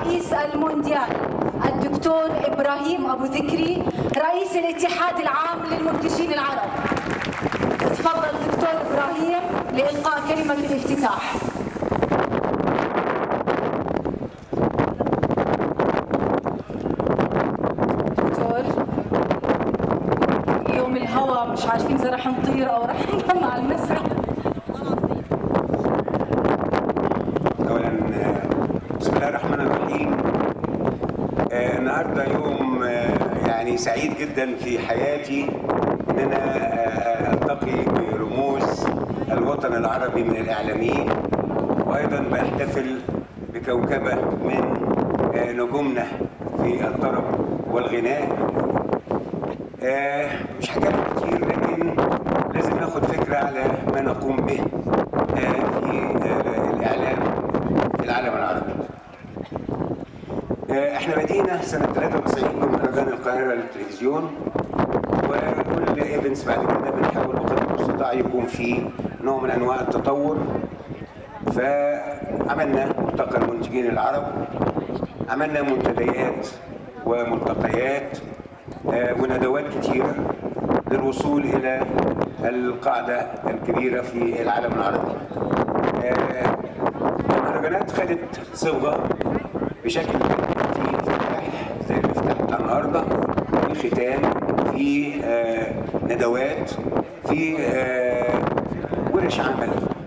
رئيس المونديال الدكتور إبراهيم أبو ذكري رئيس الاتحاد العام للمنتجين العرب تفضل دكتور إبراهيم لإلقاء كلمة الافتتاح دكتور اليوم الهوا مش عارفين إذا رح نطير أو رح نضل على المسرح اولا آه، بسم الله الرحمن الرحيم آه، النهارده يوم آه، يعني سعيد جدا في حياتي ان انا آه، التقي برموز الوطن العربي من الاعلاميين وايضا بحتفل بكوكبه من آه، نجومنا في الطرب والغناء آه، مش هتكلم كتير لكن لازم ناخد فكره على ما نقوم به آه، في آه، الاعلام في العالم العربي. آه، احنا بدينا سنه 93 بمهرجان القاهره للتلفزيون وكل ايفنتس بعد كده بنحاول بقدر المستطاع يكون في نوع من انواع التطور فعملنا ملتقى المنتجين العرب عملنا منتديات وملتقيات آه، وندوات كتيرة للوصول إلى القاعدة الكبيرة في العالم العربي آه، المهرجانات خدت صبغة بشكل في افتتاح زي الافتتاح بتاع النهارده في ختام في آه، ندوات في آه، ورش عمل